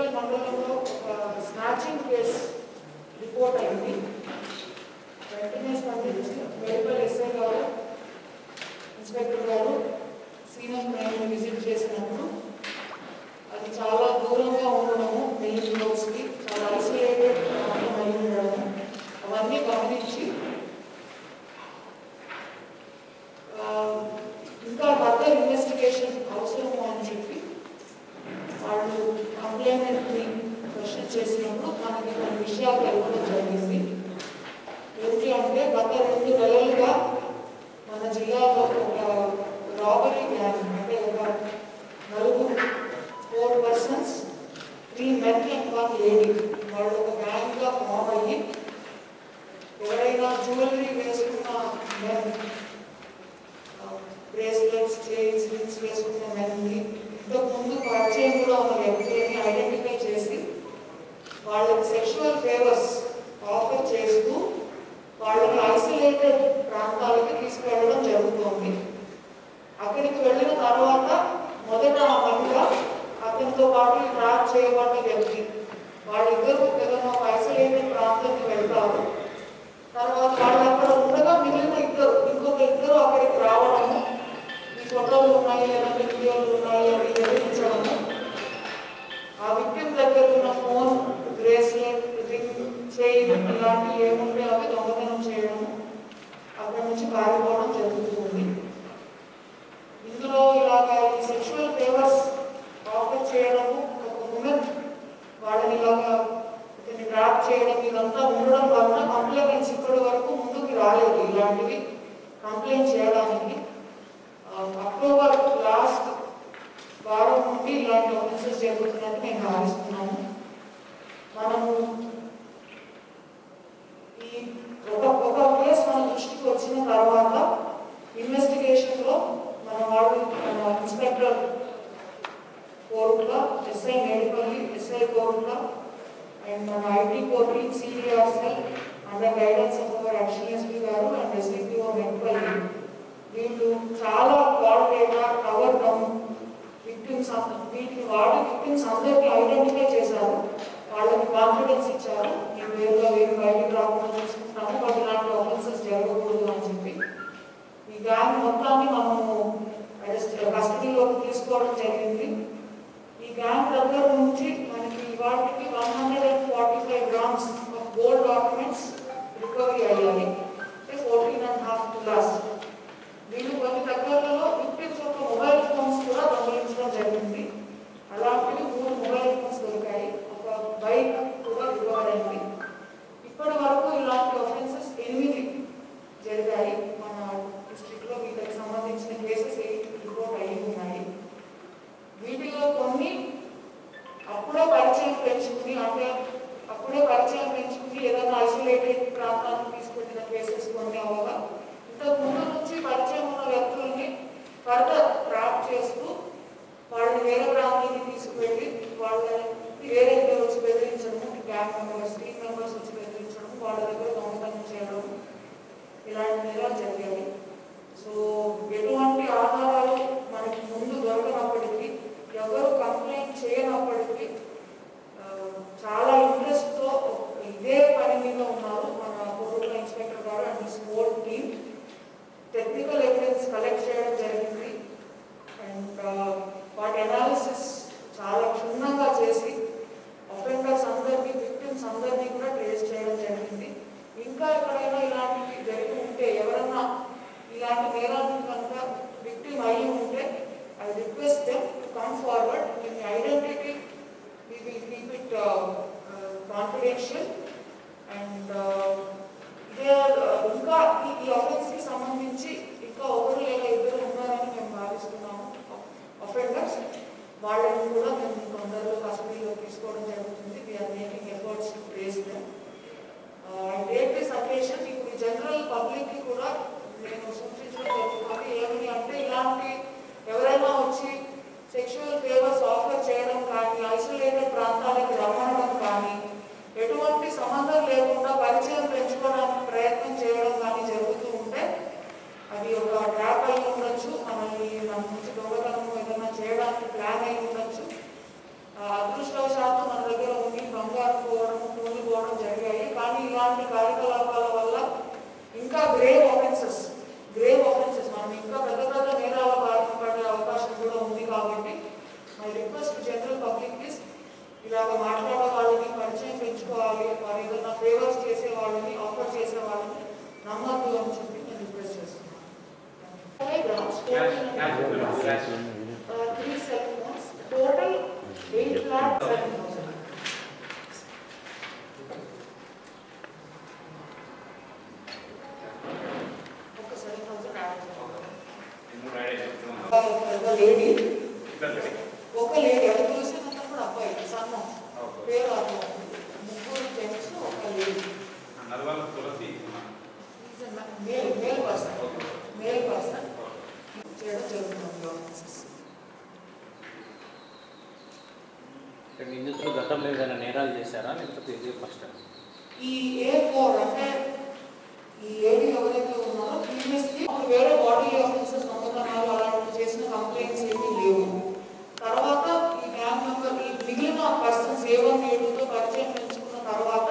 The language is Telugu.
మెడిపల్లి మండలంలో ఒక స్నాచింగ్ కేసు రిపోర్ట్ అయింది వెంటనే స్పందించి మెడికల్ ఎస్ఐ గారు ఇన్స్పెక్టర్ గారు సీనియర్ మేము విజిట్ చేసినప్పుడు అది చాలా దూరంగా ఉండడము మెయిన్ రోడ్స్కి చాలా ఐసోలేటెడ్ అయి ఉండడము అవన్నీ గమనించి ఆ, ఇంకా ఫర్దర్ ఇన్వెస్టిగేషన్ అవసరము అని చెప్పి వాళ్ళు కంప్లైంట్ని క్వశ్చన్ చేసినప్పుడు మనకి కొన్ని విషయాలు తెలపడం జరిగింది ఏంటి అంటే గత రెండు నెలలుగా మన జిల్లాలో ఒక రాబరీ గ్యాంగ్ అంటే ఒక నలుగురు four persons three men and one lady వాళ్ళు ఒక గ్యాంగ్గా ఫామ్ అయ్యి ఎవరైనా జ్యువెలరీ వేసుకున్న మెన్ బ్రేస్లెట్స్ చైన్స్ రింగ్స్ వేసుకున్న మెన్ని ఇంతకు ముందు పరిచయం కూడా ఉన్న వ్యక్తులని ఐడెంటిఫై చేసి వాళ్ళకి సెక్షువల్ ఫేవర్స్ ఆఫర్ చేస్తూ వాళ్ళని ఐసోలేటెడ్ ప్రాంతాలకి తీసుకెళ్ళడం జరుగుతోంది అక్కడికి వెళ్ళిన తర్వాత మొదట ఆ మహిళ అతనితో పాటు ట్రాక్ చేయబడ్డ వ్యక్తి వాళ్ళిద్దరూ ఏదైనా ఒక ఐసోలేటెడ్ ప్రాంతానికి వెళ్తారు తర్వాత వాళ్ళు అక్కడ ఉండగా మిగిలిన ఇద్దరు ఇంకొక ఇద్దరు అక్కడికి రావడము ఈ ఫోటోలు ఉన్నాయి లేదంటే వీడియోలు ఉన్నాయి అని ఎదిరించడము ఆ విక్టిమ్ దగ్గర ఉన్న ఫోన్ బ్రేస్లెట్ రింగ్ చైన్ ఇలాంటివి ఏముంటే అవి దొంగతనం చేయడము అక్కడి నుంచి పారిపోవడం జరుగుతుంది ఇందులో ఇలాగా ఈ సెక్షువల్ ఫేవర్స్ ఆఫర్ చేయడము ఒక ఉమెన్ వాళ్ళని ఇలాగా ఇతన్ని ట్రాప్ చేయడం ఇదంతా ఉండడం వలన కంప్లైంట్స్ ఇప్పటి వరకు ముందుకు రాలేదు ఇలాంటివి కంప్లైంట్ చేయడానికి ఆ, అక్టోబర్ లాస్ట్ వారం నుండి ఇలాంటి ఆఫెన్సెస్ జరుగుతున్నట్టు మేము భావిస్తున్నాము మనము ఈ ఒక ఒక కేసు మన దృష్టికి వచ్చిన తర్వాత ఇన్వెస్టిగేషన్లో మన వాళ్ళు మన ఇన్స్పెక్టర్ కోర్టుగా ఎస్ఐ మేడిపల్లి ఎస్ఐ కోర్టుగా అండ్ మన IT court CDR cell under guidance of our action SP గారు అండ్ ఎస్డిపిఓ మేడిపల్లి వీళ్ళు చాలా call data cover down victims వీటిని వాడి విక్టిమ్స్ అందరినీ ఐడెంటిఫై చేశారు వాళ్ళకి కాన్ఫిడెన్స్ ఇచ్చారు మేము వేరుగా వేరు బయటికి రాకుండా చూసుకుంటాము బట్ ఇలాంటి ఆఫెన్సెస్ జరగకూడదు అని చెప్పి ఈ గ్యాంగ్ మొత్తాన్ని మనము కస్టడీలోకి తీసుకోవడం జరిగింది ఈ గ్యాంగ్ దగ్గర నుంచి మనకి ఇవాటికి one hundred and forty five grams of gold documents recovery అయ్యాయి అంటే ఫోర్టీన్ అండ్ హాఫ్ తులాస్ వీళ్ళు కొన్ని దగ్గరలో విక్టిమ్స్ యొక్క మొబైల్ ఫోన్స్ కూడా దొంగిలించడం జరిగింది అలాంటివి మూడు మొబైల్ ఫోన్స్ దొరికాయి ఒక బైక్ కూడా రికవర్ అయింది ఇప్పటి వరకు ఇలాంటి ఆఫెన్సెస్ ఎనిమిది జరిగాయి మన డిస్ట్రిక్ట్ లో వీటికి సంబంధించిన కేసెస్ ఎయిట్ రిపోర్ట్ అయ్యి ఉన్నాయి వీటిలో కొన్ని అప్పుడే పరిచయం పెంచుకుని అంటే అప్పుడే పరిచయం పెంచుకుని ఏదైనా ఐసోలేటెడ్ ప్రాంతానికి తీసుకెళ్లిన కేసెస్ కొన్ని అవగా ఇంతకు ముందు నుంచి పరిచయం ఉన్న వ్యక్తుల్ని ఫర్దర్ ట్రాప్ చేస్తూ వాళ్ళని వేరే ప్రాంతానికి తీసుకువెళ్ళి వాళ్ళని వేరే దగ్గర వచ్చి బెదిరించడం గ్యాంగ్ మెంబర్స్ టీమ్ మెంబర్స్ వచ్చి బెదిరించడం వాళ్ళ దగ్గర దొంగతనం చేయడం ఇలాంటి నేరాలు జరిగాయి సో ఎటువంటి ఆధారాలు మనకి ముందు దొరకనప్పటికీ ఎవరు కంప్లైంట్ చేయనప్పటికీ ఆ, చాలా ఇంట్రెస్ట్తో ఇదే పని మీద ఉన్నారు మన కోరుట్ల ఇన్స్పెక్టర్ గారు and this whole team technical evidence collect చేయడం జరిగింది అండ్ వాటి అనాలిసిస్ చాలా క్షుణ్ణంగా చేసి అఫెండర్స్ అందరినీ విక్టిమ్స్ అందరినీ కూడా ట్రేస్ చేయడం జరిగింది ఇంకా ఎక్కడైనా ఇలాంటివి జరిగి ఉంటే ఎవరన్నా ఇలాంటి నేరానికి కనుక విక్టిమ్ అయి ఉంటే I request them to come forward in identity we will keep it uh, uh, confidential and uh, ఇదే uh, ఇంకా ఈ- ఈ offence కి సంబంధించి ఇంకా ఒకరు లేదా ఇద్దరు ఉన్నారని మేము భావిస్తున్నాము అఫెండర్స్ వాళ్ళని కూడా మేము తొందరలో కస్టడీలో తీసుకోవడం జరుగుతుంది we are making efforts to trace them I take this occasion ఇప్పుడు జనరల్ పబ్లిక్ కి కూడా నేను సూచించడం జరుగుతుంది ఏమని అంటే ఇలాంటి ఎవరైనా వచ్చి సెక్షువల్ ఫేవర్స్ ఆఫర్ చేయడం కానీ ఐసోలేటెడ్ ప్రాంతాలకు రమ్మనడం కానీ ఎటువంటి సంబంధం లేకుండా పరిచయం పెంచుకోవడానికి ప్రయత్నం చేయడం కానీ జరుగుతూ ఉంటే అది ఒక ట్రాప్ అయి ఉండొచ్చు మనల్ని మన నుంచి దొంగతనం ఏదైనా చేయడానికి ప్లాన్ అయి ఉండొచ్చు ఆ, అదృష్టవశాత్తు మన ఇంకా గ్రేవ్ ఆఫెన్సెస్ గ్రేవ్ ఆఫెన్సెస్ మనం ఇంకా పెద్ద పెద్ద నేరాల బారిన పడే అవకాశం కూడా ఉంది కాబట్టి my request general public is ఇలాగ మాట్లాడే వాళ్ళని పరిచయం పెంచుకోవాలి వారు ఏదైనా ఫేవర్స్ చేసే వాళ్ళని ఆఫర్ చేసే వాళ్ళని నమ్మద్దు అని చెప్పి నేను రిక్వెస్ట్ చేస్తున్నాను three cell phones total eight lakh seven thousand ఒక సెవెన్ థౌసండ్ యాడ్ ఒక లేడీ ఒక లేడీ అది చూసినంత కూడా అబ్బాయి సన్నం పేరు అర్థం ముగ్గురు జెంట్స్ ఒక lady male male person male person చేయడం జరుగుతుంది ఆఫీసెస్ నిందితులు గతంలో ఏదైనా నేరాలు చేశారా లేకపోతే ఇది ఫస్ట్ ఈ ఏ ఫోర్ అంటే ఈ ఏడి ఎవరైతే ఉన్నారో ప్రీవియస్లీ వేరే బాడీ ఆఫీసర్స్ దొంగతనాలు అలాంటివి చేసిన కంప్లైంట్స్ ఏమీ లేవు తర్వాత ఈ గ్యాంగ్ మెంబర్ ఈ మిగిలిన పర్సన్స్ ఏ వన్ ఏడుతో పరిచయం పెంచుకున్న తర్వాత